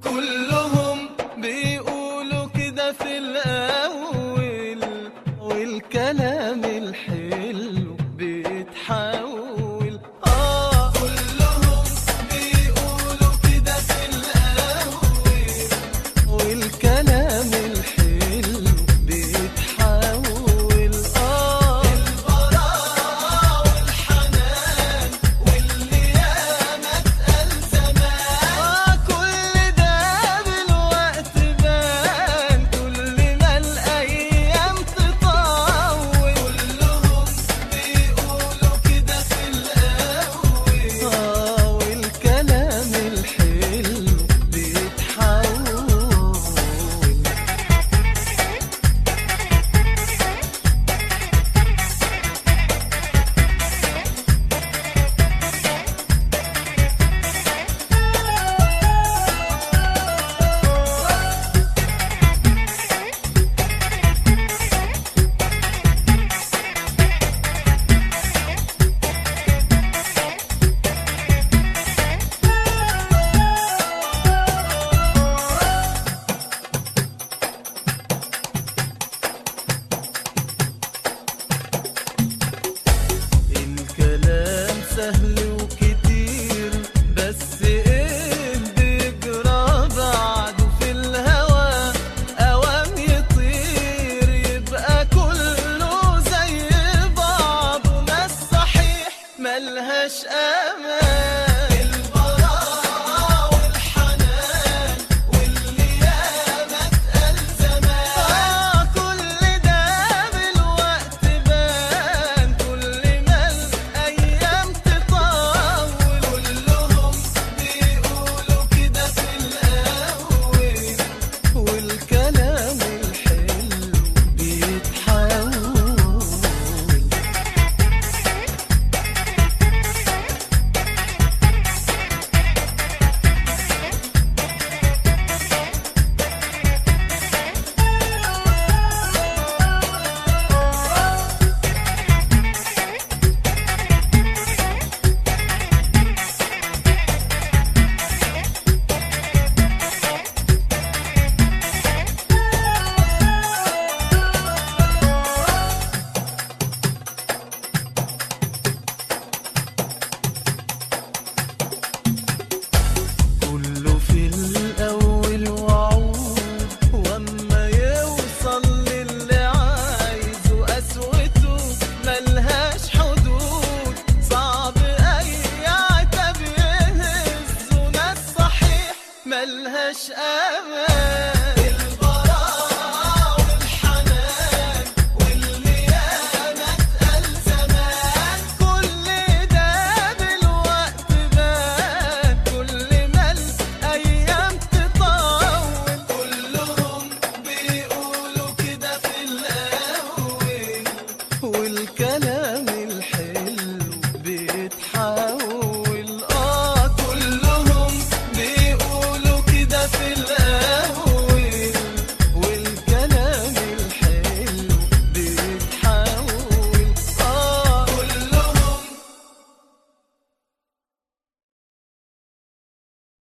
كلهم بيقولوا كده في الأول والكلام الحلو بيتحول آه كلهم بيقولوا كده في الأول والكلام الحلو بيتحول آه البراءة والحنان واللي ياما اتقال زمان آه كل ده بالوقت بان كل ما الأيام تطول كلهم بيقولوا كده في الأول آه والكلام الحلو بيتحول الكلام سهل وكتير بس ايه بيجرى بعده في الهوى اوام يطير يبقى كله زي بعضه ناس صحيح ملهاش